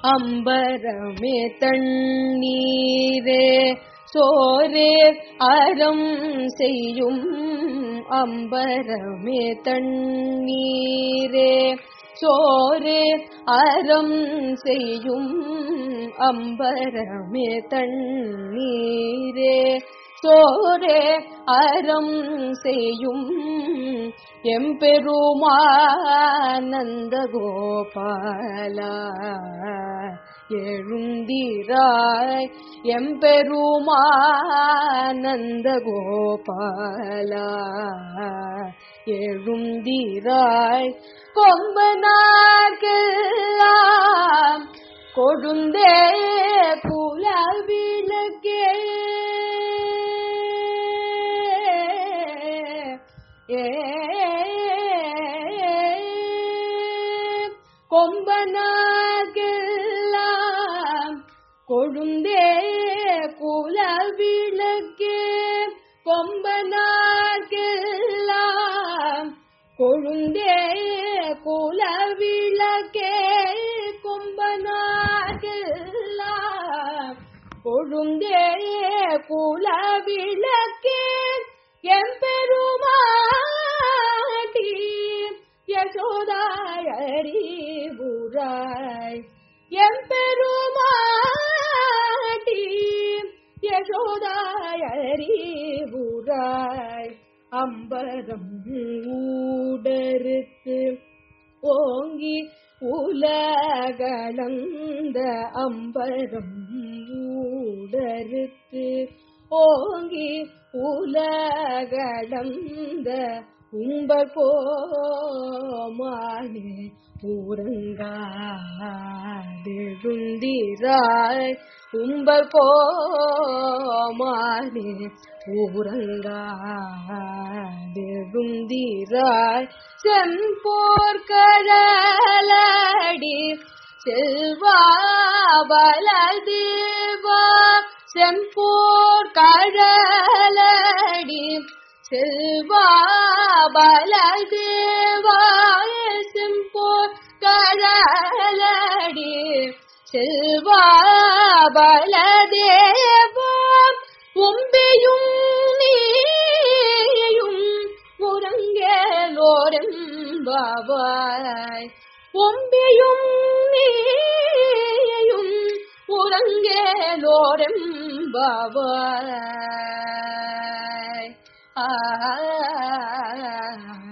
அம்பரமே தண்ணீரே சோரே அறம் செய்யும் அம்பரமே தண்ணீரே சோரே அறம் செய்யும் அம்பரமே தண்ணீரே சோரே அறம் செய்யும் எம்பெருமானந்த கோபாலா எழுந்திராய் எம்பெருமானந்த கோபாலா எழுந்திராய் கொம்பனார்க்கெல்லாம் கொடுந்தே குலவிளக்கே ஏ கொம்பனார்க்கெல்லாம் கொழுந்தே குலவிளக்கே கொம்பனார்க்கெல்லாம் கொழுந்தே குலவிளக்கே கொம்பனார்க்கெல்லாம் கொழுந்தே குலவிளக்கே எம்பெருமாட்டி யசோதாயரி புராய் எம்பெருமாட்டி யசோதாயரி புராய் அம்பரம் ஊடருக்கு ஓங்கி உலகளந்த அம்பரம் ஊடருக்கு ஓங்கி உலகளந்த உம்பர் கோமானே ஊரங்காதெழுந்திராய் உம்பர் கோமானே ஊரங்காதெழுந்திராய் செம்போர் கடலடி செல்வா பலதேவா செம்போர் கடலடி செல்வா பலதேவா செம்போர் கடலடி செல்வா பலதேவா உம்பியும் நீயும் உறங்கேலோரெம்பாவாய் ஒம்பியும் நீயும் உறங்கேலோரெம்பாவாய் ஆ